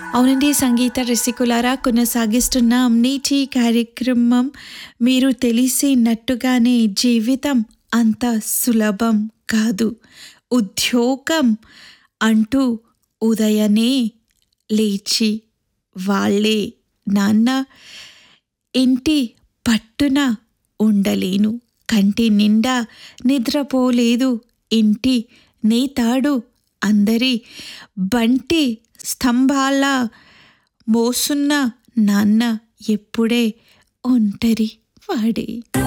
అవునండి సంగీత రసికులారా కొనసాగిస్తున్నాం నేటి కార్యక్రమం మీరు తెలిసినట్టుగానే జీవితం అంత సులభం కాదు ఉద్యోగం అంటూ ఉదయనే లేచి వాళ్ళే నాన్న ఇంటి పట్టున ఉండలేను కంటి నిండా నిద్రపోలేదు ఇంటి నేతాడు అందరి బంటి స్తంభాల మోసున్న నాన్న ఎప్పుడే ఒంటరి వాడే